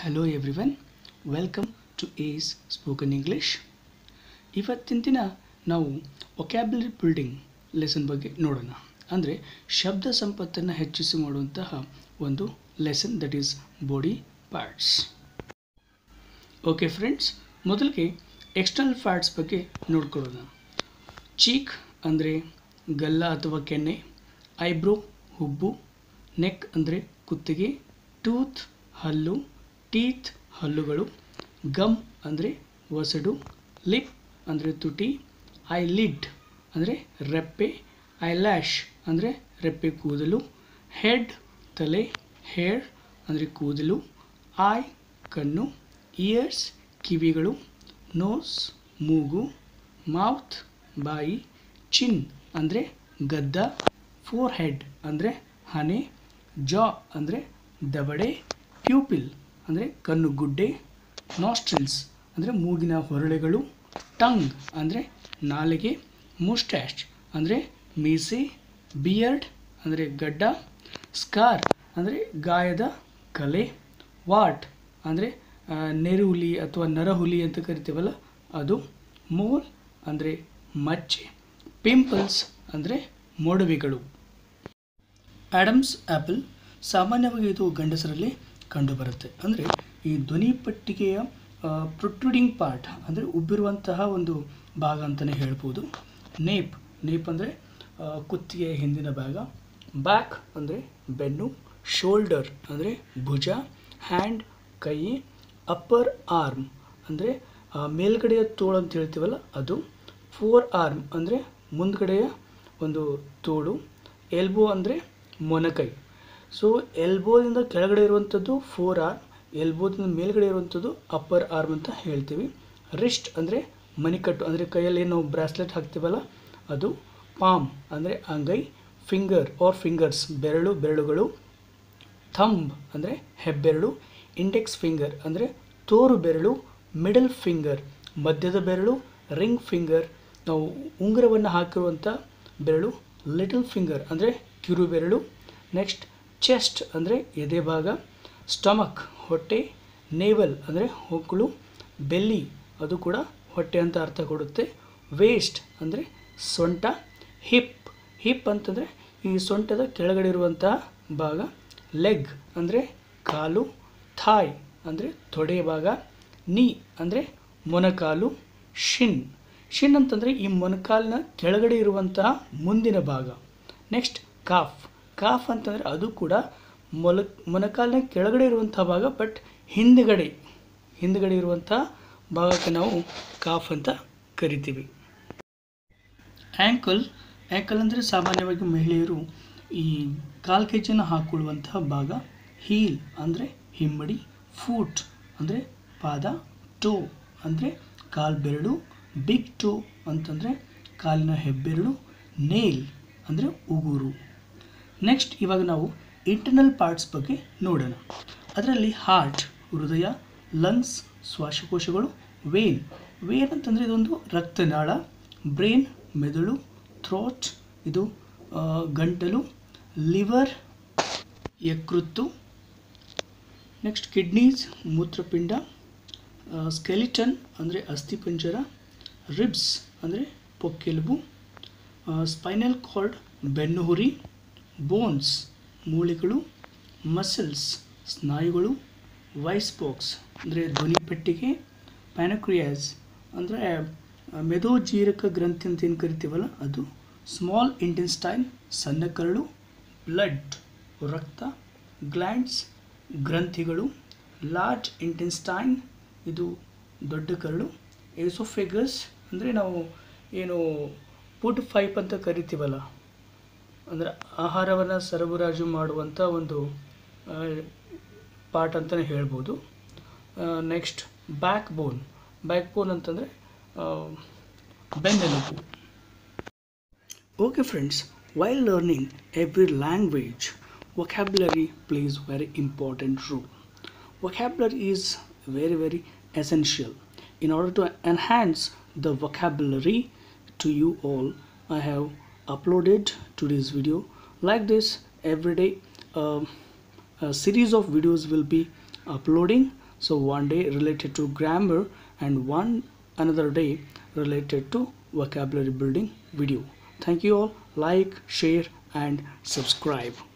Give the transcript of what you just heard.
Hello everyone welcome to Ace spoken English ಇವತ್ತಿನ ದಿನ ನಾವು ಒಕ್ಯಾಬ್ಯುಲರಿ ಬಿಲ್ಡಿಂಗ್ ಲೆಸನ್ ಬಗ್ಗೆ ನೋಡೋಣ ಅಂದರೆ ಶಬ್ದ ಸಂಪತ್ತನ್ನು ಹೆಚ್ಚಿಸಿ ಮಾಡುವಂತಹ ಒಂದು lesson that is body parts okay friends ಮೊದಲಿಗೆ ಎಕ್ಸ್ಟರ್ನಲ್ ಪಾರ್ಟ್ಸ್ ಬಗ್ಗೆ ನೋಡ್ಕೊಳ್ಳೋಣ ಚೀಕ್ ಅಂದರೆ ಗಲ್ಲ ಅಥವಾ ಕೆನ್ನೆ ಐಬ್ರೋ ಹುಬ್ಬು ನೆಕ್ ಅಂದರೆ ಕುತ್ತಿಗೆ ಟೂತ್ ಹಲ್ಲು ಟೀತ್ ಹಲ್ಲುಗಳು ಗಮ್ ಅಂದರೆ ಒಸಡು ಲಿಪ್ ಅಂದರೆ ತುಟಿ ಐ ಲಿಡ್ ಅಂದರೆ ರೆಪ್ಪೆ ಐ ಲ್ಯಾಶ್ ಅಂದರೆ ರೆಪ್ಪೆ ಕೂದಲು ಹೆಡ್ ತಲೆ ಹೇರ್ ಅಂದರೆ ಕೂದಲು ಐ ಕಣ್ಣು ಇಯರ್ಸ್ ಕಿವಿಗಳು ನೋಸ್ ಮೂಗು ಮೌತ್ ಬಾಯಿ ಚಿನ್ ಅಂದರೆ ಗದ್ದ ಫೋರ್ ಹೆಡ್ ಅಂದರೆ ಹಣೆ ಜಾ ಅಂದರೆ ದವಡೆ ಪ್ಯೂಪಿಲ್ ಅಂದರೆ ಕಣ್ಣು ಗುಡ್ಡೆ ನಾಸ್ಟ್ರಿಲ್ಸ್ ಅಂದರೆ ಮೂಗಿನ ಹೊರಳೆಗಳು ಟಂಗ್ ಅಂದರೆ ನಾಲಿಗೆ ಮುಸ್ಟ್ಯಾಶ್ ಅಂದರೆ ಮೀಸೆ ಬಿಯರ್ಡ್ ಅಂದರೆ ಗಡ್ಡ ಸ್ಕಾರ್ ಅಂದರೆ ಗಾಯದ ಕಲೆ ವಾಟ್ ಅಂದರೆ ಆ, ನೆರುಹುಲಿ ಅಥವಾ ನರಹುಲಿ ಅಂತ ಕರಿತೀವಲ್ಲ ಅದು ಮೋಲ್ ಅಂದರೆ ಮಚ್ಚೆ ಪಿಂಪಲ್ಸ್ ಅಂದರೆ ಮೊಡವೆಗಳು ಆಡಮ್ಸ್ ಆ್ಯಪಲ್ ಸಾಮಾನ್ಯವಾಗಿ ಇದು ಗಂಡಸರಲ್ಲಿ ಕಂಡುಬರುತ್ತೆ ಅಂದರೆ ಈ ಧ್ವನಿ ಪಟ್ಟಿಗೆಯ ಪ್ರೊಟ್ರೂಡಿಂಗ್ ಪಾರ್ಟ್ ಅಂದರೆ ಉಬ್ಬಿರುವಂತಹ ಒಂದು ಭಾಗ ಅಂತಲೇ ಹೇಳ್ಬೋದು ನೇಪ್ ನೇಪ್ ಅಂದರೆ ಕುತ್ತಿಗೆ ಹಿಂದಿನ ಭಾಗ ಬ್ಯಾಕ್ ಅಂದರೆ ಬೆನ್ನು ಶೋಲ್ಡರ್ ಅಂದರೆ ಭುಜ ಹ್ಯಾಂಡ್ ಕೈ ಅಪ್ಪರ್ ಆರ್ಮ್ ಅಂದರೆ ಮೇಲ್ಗಡೆಯ ತೋಳು ಅಂತ ಹೇಳ್ತೀವಲ್ಲ ಅದು ಫೋರ್ ಆರ್ಮ್ ಅಂದರೆ ಮುಂದ್ಗಡೆಯ ಒಂದು ತೋಳು ಎಲ್ಬೋ ಅಂದರೆ ಮೊನಕೈ ಸೊ ಎಲ್ಬೋದಿಂದ ಕೆಳಗಡೆ ಇರುವಂಥದ್ದು ಫೋರ್ ಆರ್ಮ್ ಎಲ್ಬೋದಿಂದ ಮೇಲ್ಗಡೆ ಇರುವಂಥದ್ದು ಅಪ್ಪರ್ ಆರ್ಮ್ ಅಂತ ಹೇಳ್ತೀವಿ ರಿಸ್ಟ್ ಅಂದರೆ ಮಣಿಕಟ್ಟು ಅಂದರೆ ಕೈಯಲ್ಲಿ ಏನು ಬ್ರಾಸ್ಲೆಟ್ ಹಾಕ್ತೀವಲ್ಲ ಅದು ಪಾಮ್ ಅಂದರೆ ಅಂಗೈ ಫಿಂಗರ್ ಆರ್ ಫಿಂಗರ್ಸ್ ಬೆರಳು ಬೆರಳುಗಳು ಥಂಬ್ ಅಂದರೆ ಹೆಬ್ಬೆರಳು ಇಂಡೆಕ್ಸ್ ಫಿಂಗರ್ ಅಂದರೆ ತೋರು ಬೆರಳು ಮಿಡಲ್ ಫಿಂಗರ್ ಮಧ್ಯದ ಬೆರಳು ರಿಂಗ್ ಫಿಂಗರ್ ನಾವು ಉಂಗುರವನ್ನು ಹಾಕಿರುವಂಥ ಬೆರಳು ಲಿಟಲ್ ಫಿಂಗರ್ ಅಂದರೆ ಕಿರು ಬೆರಳು ನೆಕ್ಸ್ಟ್ ಚೆಸ್ಟ್ ಅಂದರೆ ಎದೆ ಭಾಗ ಸ್ಟಮಕ್ ಹೊಟ್ಟೆ ನೇವಲ್ ಅಂದರೆ ಹೊಕ್ಕಳು ಬೆಲ್ಲಿ ಅದು ಕೂಡ ಹೊಟ್ಟೆ ಅಂತ ಅರ್ಥ ಕೊಡುತ್ತೆ ವೇಸ್ಟ್ ಅಂದರೆ ಸೊಂಟ ಹಿಪ್ ಹಿಪ್ ಅಂತಂದರೆ ಈ ಸೊಂಟದ ಕೆಳಗಡೆ ಇರುವಂತಹ ಭಾಗ ಲೆಗ್ ಅಂದರೆ ಕಾಲು ಥಾಯ್ ಅಂದರೆ ತೊಡೆ ಭಾಗ ನೀ ಅಂದರೆ ಮೊನಕಾಲು ಶಿನ್ ಶಿನ್ ಅಂತಂದರೆ ಈ ಮೊನಕಾಲಿನ ಕೆಳಗಡೆ ಇರುವಂತಹ ಮುಂದಿನ ಭಾಗ ನೆಕ್ಸ್ಟ್ ಕಾಫ್ ಕಾಫ್ ಅಂತಂದರೆ ಅದು ಕೂಡ ಮೊಲ ಮೊನಕಾಲಿನ ಕೆಳಗಡೆ ಇರುವಂಥ ಭಾಗ ಬಟ್ ಹಿಂದುಗಡೆ ಹಿಂದುಗಡೆ ಇರುವಂಥ ಭಾಗಕ್ಕೆ ನಾವು ಕಾಫ್ ಅಂತ ಕರಿತೀವಿ ಆ್ಯಂಕಲ್ ಆ್ಯಂಕಲ್ ಅಂದರೆ ಸಾಮಾನ್ಯವಾಗಿ ಮಹಿಳೆಯರು ಈ ಕಾಲು ಕೆಚ್ಚನ್ನು ಹಾಕ್ಕೊಳ್ಳುವಂತಹ ಭಾಗ ಹೀಲ್ ಅಂದರೆ ಹಿಮ್ಮಡಿ ಫೂಟ್ ಅಂದರೆ ಪಾದ ಟೋ ಅಂದರೆ ಕಾಲು ಬೆರಳು ಬಿಗ್ ಟೋ ಅಂತಂದರೆ ಕಾಲಿನ ಹೆಬ್ಬೆರಳು ನೇಲ್ ಅಂದರೆ ಉಗುರು ನೆಕ್ಸ್ಟ್ ಇವಾಗ ನಾವು ಇಂಟರ್ನಲ್ ಪಾರ್ಟ್ಸ್ ಬಗ್ಗೆ ನೋಡೋಣ ಅದರಲ್ಲಿ ಹಾರ್ಟ್ ಹೃದಯ ಲಂಗ್ಸ್ ಶ್ವಾಸಕೋಶಗಳು ವೇನ್ ವೇನ್ ಅಂತಂದರೆ ಇದೊಂದು ರಕ್ತನಾಳ ಬ್ರೈನ್ ಮೆದುಳು ಥ್ರೋಟ್ ಇದು ಆ, ಗಂಟಲು ಲಿವರ್ ಯಕೃತ್ತು ನೆಕ್ಸ್ಟ್ ಕಿಡ್ನೀಸ್ ಮೂತ್ರಪಿಂಡ ಸ್ಕೆಲಿಟನ್ ಅಂದರೆ ಅಸ್ಥಿಪಂಜರ ರಿಬ್ಸ್ ಅಂದರೆ ಪೊಕ್ಕೆಲುಬು ಸ್ಪೈನಲ್ ಕಾರ್ಡ್ ಬೆನ್ನುಹುರಿ ಬೋನ್ಸ್ ಮೂಳೆಗಳು ಮಸಲ್ಸ್ ಸ್ನಾಯುಗಳು ವೈಸ್ ಬಾಕ್ಸ್ ಅಂದರೆ ಧ್ವನಿಪೆಟ್ಟಿಗೆ ಪ್ಯಾನಕ್ರಿಯಾಸ್ ಅಂದರೆ ಮೆದೋಜೀರಕ ಗ್ರಂಥಿ ಅಂತ ಏನು ಕರಿತೀವಲ್ಲ ಅದು ಸ್ಮಾಲ್ ಇಂಟೆನ್ಸ್ಟೈನ್ ಸಣ್ಣ ಕರಳು ಬ್ಲಡ್ ರಕ್ತ ಗ್ಲ್ಯಾಂಡ್ಸ್ ಗ್ರಂಥಿಗಳು ಲಾರ್ಜ್ ಇಂಟೆನ್ಸ್ಟೈನ್ ಇದು ದೊಡ್ಡ ಕರಳು ಏಸೋಫೆಗಸ್ ಅಂದರೆ ನಾವು ಏನು ಫುಡ್ ಪೈಪ್ ಅಂತ ಕರಿತೀವಲ್ಲ ಅಂದರೆ ಆಹಾರವನ್ನು ಸರಬರಾಜು ಮಾಡುವಂಥ ಒಂದು ಪಾರ್ಟ್ ಅಂತಲೇ ಹೇಳ್ಬೋದು next back bone back bone ಅಂತಂದರೆ ಬೆನ್ನೆಲುಬು Okay, friends, while learning every language, vocabulary plays very important role. Vocabulary is very, very essential. In order to enhance the vocabulary to you all, I have uploaded today's video. Like this, every day, um, a series of videos will be uploading So one day related to grammar and one another day related to vocabulary building video. Thank you all. Like, share and subscribe.